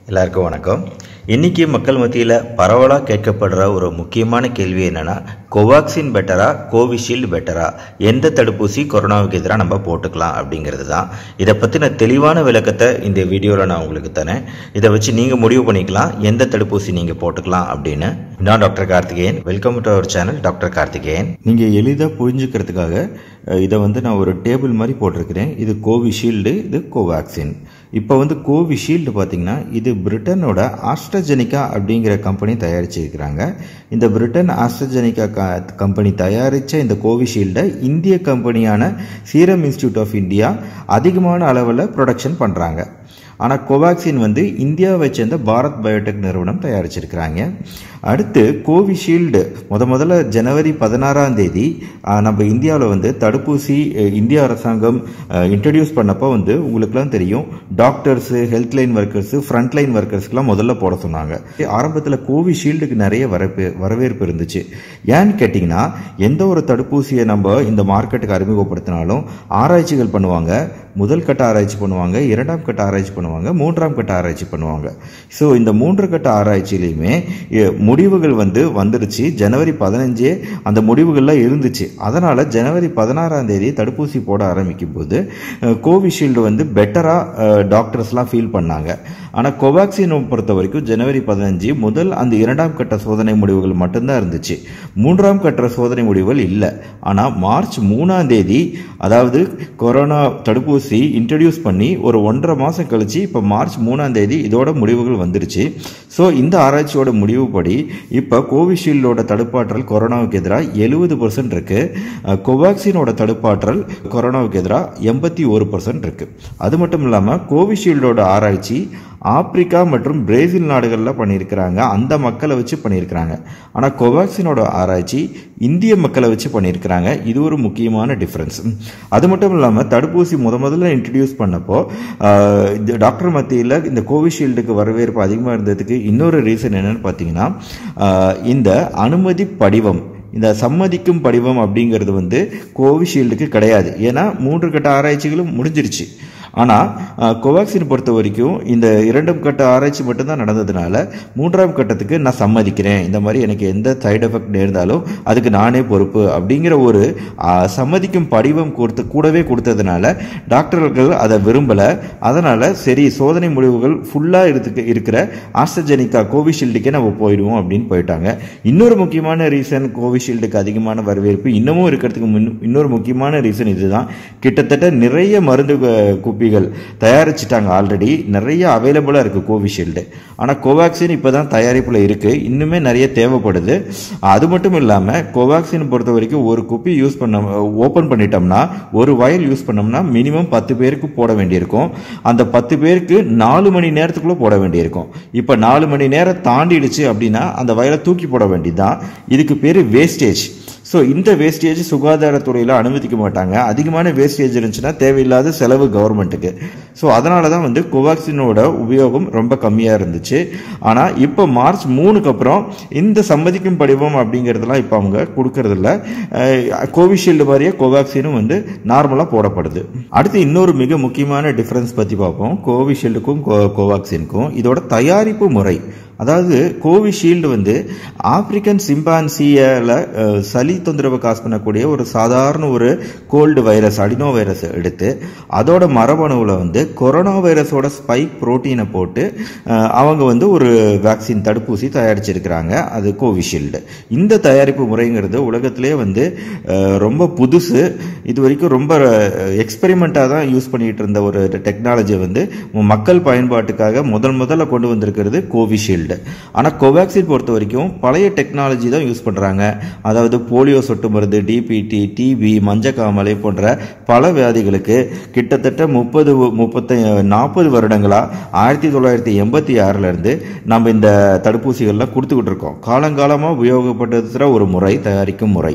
எல்லாருக்கும் வணக்கம் இன்னைக்கு மக்கள் மத்தியில் பரவலாக கேட்கப்படுற ஒரு முக்கியமான கேள்வி என்னன்னா கோவாக்சின் பெட்டரா கோவிஷீல்டு பெட்டரா எந்த தடுப்பூசி கொரோனாவுக்கு எதிராக நம்ம போட்டுக்கலாம் அப்படிங்கிறது தான் இதை பற்றின தெளிவான விளக்கத்தை இந்த வீடியோவில் நான் உங்களுக்கு தரேன் இதை வச்சு நீங்கள் முடிவு பண்ணிக்கலாம் எந்த தடுப்பூசி நீங்கள் போட்டுக்கலாம் அப்படின்னு நான் டாக்டர் கார்த்திகேயன் வெல்கம் டு அவர் சேனல் டாக்டர் கார்த்திகேயன் நீங்கள் எளிதாக புரிஞ்சுக்கிறதுக்காக அஹ், இதை வந்து நான் ஒரு டேபிள் மாதிரி போட்டிருக்கிறேன் இது கோவிஷீல்டு இது கோவேக்சின் இப்போ வந்து கோவிஷீல்டு பார்த்தீங்கன்னா இது பிரிட்டனோட ஆஸ்ட்ரஜெனிகா அப்படிங்கிற கம்பெனி தயாரிச்சிருக்கிறாங்க இந்த பிரிட்டன் ஆஸ்ட்ரஜெனிகா க கம்பெனி தயாரித்த இந்த கோவிஷீல்டை இந்திய கம்பெனியான சீரம் இன்ஸ்டியூட் ஆஃப் இந்தியா அதிகமான அளவில் ப்ரொடக்ஷன் பண்ணுறாங்க ஆனால் கோவேக்சின் வந்து இந்தியாவை சேர்ந்த பாரத் பயோடெக் நிறுவனம் தயாரிச்சிருக்கிறாங்க அடுத்து கோவிஷீல்டு முத முதல்ல ஜனவரி பதினாறாம் தேதி ஆஹ், நம்ம இந்தியாவில் வந்து தடுப்பூசி அஹ், இந்திய அரசாங்கம் இன்ட்ரடியூஸ் பண்ணப்போ வந்து உங்களுக்குலாம் தெரியும் doctors health line workers front line ஒர்க்கர்ஸ்க்குலாம் முதல்ல போட சொன்னாங்க ஆரம்பத்தில் கோவிஷீல்டுக்கு நிறைய வரப்பு வரவேற்பு இருந்துச்சு ஏன்னு கேட்டிங்கன்னா எந்த ஒரு தடுப்பூசியை நம்ம இந்த மார்க்கெட்டுக்கு அறிமுகப்படுத்தினாலும் ஆராய்ச்சிகள் பண்ணுவாங்க முதல் கட்ட ஆராய்ச்சி பண்ணுவாங்க இரண்டாம் கட்ட ஆராய்ச்சி பண்ணுவாங்க மூன்றாம் கட்ட ஆராய்ச்சி பண்ணுவாங்க ஸோ இந்த மூன்று கட்ட ஆராய்ச்சியிலையுமே எ, முடிவுகள் வந்து வந்துருச்சு ஜனவரி பதினஞ்சே அந்த முடிவுகள்லாம் இருந்துச்சு அதனால் ஜனவரி பதினாறாம் தேதி தடுப்பூசி போட ஆரம்பிக்கும் போது அஹ், கோவிஷீல்டு வந்து பெட்டராக டாக்டர்ஸ்லாம் ஃபீல் பண்ணாங்க ஆனால் கோவாக்சின் பொறுத்த வரைக்கும் ஜனவரி பதினஞ்சு முதல் அந்த இரண்டாம் கட்ட சோதனை முடிவுகள் மட்டும்தான் இருந்துச்சு மூன்றாம் கட்ட சோதனை முடிவுகள் இல்லை ஆனால் மார்ச் மூணாம் தேதி அதாவது கொரோனா தடுப்பூசி இன்ட்ரடியூஸ் பண்ணி ஒரு ஒன்றரை மாதம் கழிச்சு இப்போ மார்ச் மூணாம் தேதி இதோட முடிவுகள் வந்துருச்சு ஸோ இந்த ஆராய்ச்சியோட முடிவுப்படி இப்போ கோவிஷீல்டோட தடுப்பாற்றல் கொரோனாவுக்கு எதிராக எழுபது பர்சன்ட் இருக்கு அஹ், கோவாக்சினோட தடுப்பாற்றல் கொரோனாவுக்கு எதிராக எண்பத்தி ஒரு பர்சன்ட் இருக்கு அது மட்டும் இல்லாமல் கோவிஷீல்டோட ஆராய்ச்சி ஆப்பிரிக்கா மற்றும் பிரேசில் நாடுகளில் பண்ணியிருக்கிறாங்க அந்த மக்களை வச்சு பண்ணியிருக்கிறாங்க ஆனால் கோவாக்சினோட ஆராய்ச்சி இந்திய மக்களை வச்சு பண்ணியிருக்கிறாங்க இது ஒரு முக்கியமான டிஃப்ரென்ஸ் அது மட்டும் இல்லாமல் தடுப்பூசி முத முதல்ல இன்ட்ரடியூஸ் பண்ணப்போ ஆஹ், இந்த டாக்டர் மத்தியில் இந்த கோவிஷீல்டுக்கு வரவேற்பு அதிகமாக இருந்ததுக்கு இன்னொரு ரீசன் என்னன்னு பார்த்தீங்கன்னா ஆஹ், இந்த அனுமதி படிவம் இந்த சம்மதிக்கும் படிவம் அப்படிங்கிறது வந்து கோவிஷீல்டுக்கு கிடையாது ஏன்னா மூன்று கட்ட ஆராய்ச்சிகளும் முடிஞ்சிருச்சு ஆனால் கோவாக்சின் பொறுத்த வரைக்கும் இந்த இரண்டாம் கட்ட ஆராய்ச்சி மட்டும்தான் நடந்ததுனால மூன்றாம் கட்டத்துக்கு நான் சம்மதிக்கிறேன் இந்த மாதிரி எனக்கு எந்த சைடு எஃபெக்ட் நேர்ந்தாலும் அதுக்கு நானே பொறுப்பு அப்படிங்கிற ஒரு ஆ, சம்மதிக்கும் படிவம் கொடுத்து கூடவே கொடுத்ததுனால டாக்டர்கள் அதை விரும்பலை அதனால் சரி சோதனை முடிவுகள் ஃபுல்லாக இருக்கு இருக்கிற ஆஸ்ட்ரஜெனிக்கா கோவிஷீல்டுக்கே நம்ம போயிடுவோம் அப்படின்னு போயிட்டாங்க இன்னொரு முக்கியமான ரீசன் கோவிஷீல்டுக்கு அதிகமான வரவேற்பு இன்னமும் இருக்கிறதுக்கு முன் இன்னொரு முக்கியமான ரீசன் இதுதான் கிட்டத்தட்ட நிறைய மருந்து அஹ், குப்பிகள் தயாரிச்சிட்டாங்க ஆல்ரெடி நிறைய அவைலபிளாக இருக்குது கோவிஷீல்டு ஆனால் கோவேக்சின் இப்போ தான் தயாரிப்பில் இருக்குது இன்னுமே நிறைய தேவைப்படுது அது மட்டும் இல்லாமல் கோவேக்சின் பொறுத்த வரைக்கும் ஒரு குப்பி யூஸ் பண்ண ஓப்பன் பண்ணிட்டோம்னா ஒரு வயல் யூஸ் பண்ணோம்னா மினிமம் பத்து பேருக்கு போட வேண்டியிருக்கும் அந்த பத்து பேருக்கு நாலு மணி நேரத்துக்குள்ளே போட வேண்டியிருக்கும் இப்போ நாலு மணி நேரம் தாண்டிடுச்சு அப்படின்னா அந்த வயலை தூக்கி போட வேண்டியதுதான் இதுக்கு பேர் வேஸ்டேஜ் ஸோ இந்த வேஸ்டேஜ் சுகாதாரத்துறையில் அனுமதிக்க மாட்டாங்க அதிகமான வேஸ்டேஜ் இருந்துச்சுன்னா தேவையில்லாத செலவு கவர்மெண்ட்டுக்கு ஸோ அதனால தான் வந்து கோவாக்சினோட உபயோகம் ரொம்ப கம்மியாக இருந்துச்சு ஆனால் இப்போ மார்ச் மூணுக்கு அப்புறம் இந்த சம்மதிக்கும் படிவம் அப்படிங்கிறதெல்லாம் இப்போ அவங்க கொடுக்கறதில்ல கோவிஷீல்டு மாதிரியே கோவாக்சினும் வந்து நார்மலாக போடப்படுது அடுத்து இன்னொரு மிக முக்கியமான டிஃப்ரென்ஸ் பற்றி பார்ப்போம் கோவிஷீல்டுக்கும் கோ கோவாக்சினுக்கும் இதோட தயாரிப்பு முறை அதாவது கோவிஷீல்டு வந்து ஆப்பிரிக்கன் சிம்பான்சியில் சளி தொந்தரவு காசு பண்ணக்கூடிய ஒரு சாதாரண ஒரு கோல்டு வைரஸ் அடினோ வைரஸ் எடுத்து அதோட மரபணுவில் வந்து கொரோனா வைரஸோட ஸ்பைக் புரோட்டீனை போட்டு அஹ், அவங்க வந்து ஒரு வேக்சின் தடுப்பூசி தயாரிச்சிருக்கிறாங்க அது கோவிஷீல்டு இந்த தயாரிப்பு முறைங்கிறது உலகத்திலே வந்து அஹ், ரொம்ப புதுசு இது வரைக்கும் ரொம்ப எக்ஸ்பெரிமெண்ட்டாக தான் யூஸ் பண்ணிட்டு இருந்த ஒரு டெக்னாலஜி வந்து மக்கள் பயன்பாட்டுக்காக முதல் முதல்ல கொண்டு வந்திருக்கிறது கோவிஷீல்டு ஆனால் கோவேக்சின் பொறுத்த வரைக்கும் பழைய டெக்னாலஜி தான் யூஸ் பண்ணுறாங்க அதாவது போலியோ சொட்டு மருந்து டிபிடி டிபி மஞ்சக்காமலை போன்ற பல வியாதிகளுக்கு கிட்டத்தட்ட முப்பது முப்பத்தி நாற்பது வருடங்களாக ஆயிரத்தி தொள்ளாயிரத்தி எண்பத்தி ஆறிலிருந்து நம்ம இந்த தடுப்பூசிகள்லாம் கொடுத்துக்கிட்டு இருக்கோம் காலங்காலமாக உபயோகப்படுத்துகிற ஒரு முறை தயாரிக்கும் முறை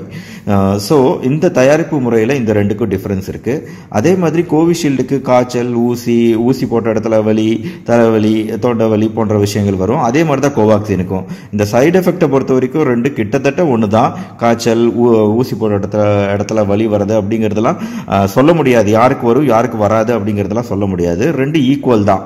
ஸோ இந்த தயாரிப்பு முறையில் இந்த ரெண்டுக்கும் டிஃப்ரென்ஸ் இருக்குது அதே மாதிரி கோவிஷீல்டுக்கு காய்ச்சல் ஊசி ஊசி போட்ட இடத்துல வலி தலைவலி தொண்டை வலி போன்ற விஷயங்கள் வரும் அதே மாதிரி தான் கோவாக்சினுக்கும் இந்த சைடு எஃபெக்டை பொறுத்த வரைக்கும் ரெண்டு கிட்டத்தட்ட ஒன்று தான் காய்ச்சல் ஊ- ஊசி போட்ட இடத்துல இடத்துல வலி வருது அப்படிங்கிறதெல்லாம் ஆஹ், சொல்ல முடியாது யாருக்கு வரும் யாருக்கு வராது அப்படிங்கிறதெல்லாம் சொல்ல முடியாது ரெண்டு ஈக்குவல் தான்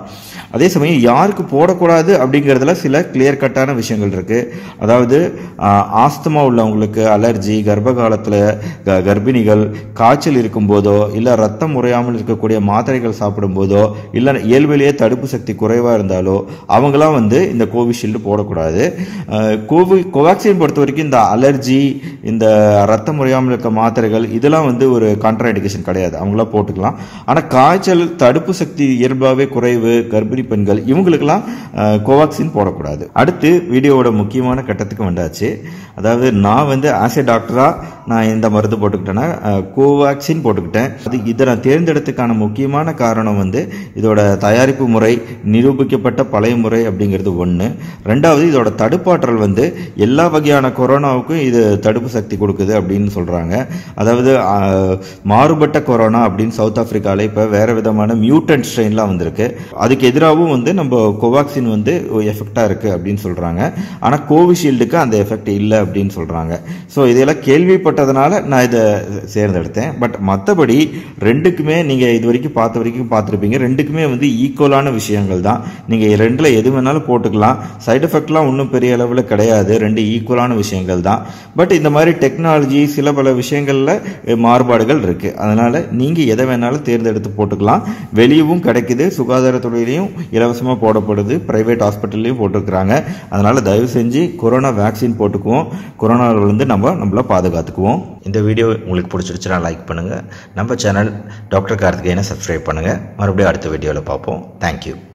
அதே சமயம் யாருக்கு போடக்கூடாது அப்படிங்கிறதுல சில கிளியர் கட்டான விஷயங்கள் இருக்குது அதாவது ஆஸ்துமா உள்ளவங்களுக்கு அலர்ஜி கர்ப்ப காலத்தில் கர்ப்பிணிகள் காய்ச்சல் இருக்கும்போதோ இல்லை ரத்தம் முறையாமல் இருக்கக்கூடிய மாத்திரைகள் சாப்பிடும்போதோ இல்லை இயல்பிலேயே தடுப்பு சக்தி குறைவாக இருந்தாலோ அவங்களாம் வந்து இந்த கோவிஷீல்டு போடக்கூடாது அஹ், கோவி கோவேக்சின் பொறுத்த வரைக்கும் இந்த அலர்ஜி இந்த ரத்தம் முறையாமல் இருக்க மாத்திரைகள் இதெல்லாம் வந்து ஒரு கான்ட்ராஇண்டிகேஷன் கிடையாது அவங்களாம் போட்டுக்கலாம் ஆனால் காய்ச்சல் தடுப்பு சக்தி இயல்பாகவே குறைவு கர்ப்பிணி பெண்கள் இவங்களுக்கெல்லாம் அஹ், கோவாக்சின் போடக்கூடாது அடுத்து வீடியோவோட முக்கியமான கட்டத்துக்கு வந்தாச்சு அதாவது நான் வந்து ஆஸ் ஏ டாக்டராக நான் இந்த மருந்து போட்டுக்கிட்டேன்னா அஹ், கோவாக்சின் போட்டுக்கிட்டேன் அது இதை நான் தேர்ந்தெடுத்துக்கான முக்கியமான காரணம் வந்து இதோட தயாரிப்பு முறை நிரூபிக்கப்பட்ட பழைய முறை அப்படிங்கிறது ஒன்று ரெண்டாவது இதோட தடுப்பாற்றல் வந்து எல்லா வகையான கொரோனாவுக்கும் இது தடுப்பு சக்தி கொடுக்குது அப்படின்னு சொல்கிறாங்க அதாவது அஹ், மாறுபட்ட கொரோனா அப்படின்னு சவுத் ஆப்பிரிக்காவில் இப்போ வேறு விதமான மியூட்டன்ட் ஸ்ட்ரெயின்லாம் வந்திருக்கு அதுக்கு எதிராகவும் வந்து நம்ம கோவாக்சின் வந்து எஃபெக்டாக இருக்குது அப்படின்னு சொல்கிறாங்க ஆனால் கோவிஷீல்டுக்கு அந்த எஃபெக்ட் இல்லை அப்படின்னு சொல்கிறாங்க ஸோ இதெல்லாம் கேள்விப்பட்டதுனால நான் இதை தேர்ந்தெடுத்தேன் பட் மற்றபடி ரெண்டுக்குமே நீங்கள் இது வரைக்கும் பார்த்த வரைக்கும் பார்த்துருப்பீங்க ரெண்டுக்குமே வந்து ஈக்குவலான விஷயங்கள் தான் நீங்கள் ரெண்டில் எது வேணாலும் போட்டுக்கலாம் சைடு எஃபெக்ட்லாம் ஒன்றும் பெரிய அளவில் கிடையாது ரெண்டு ஈக்குவலான விஷயங்கள் தான் பட் இந்த மாதிரி டெக்னாலஜி சில பல விஷயங்களில் மாறுபாடுகள் இருக்குது அதனால் நீங்கள் எதை வேணாலும் தேர்ந்தெடுத்து போட்டுக்கலாம் வெளியவும் கிடைக்குது சுகாதாரத்துறையிலையும் இலவசமாக போடப்படுது ப்ரைவேட் ஹாஸ்பிட்டல்லையும் போட்டிருக்கிறாங்க அதனால் தயவு செஞ்சு கொரோனா வேக்சின் போட்டுக்குவோம் கொரோனாவிலிருந்து நம்ம நம்மளை பாதுகாத்துக்குவோம் இந்த வீடியோ உங்களுக்கு பிடிச்சிருச்சுன்னா லைக் பண்ணுங்கள் நம்ம சேனல் டாக்டர் கார்த்திகேயனை சப்ஸ்கிரைப் பண்ணுங்கள் மறுபடியும் அடுத்த வீடியோவில் பார்ப்போம் தேங்க்யூ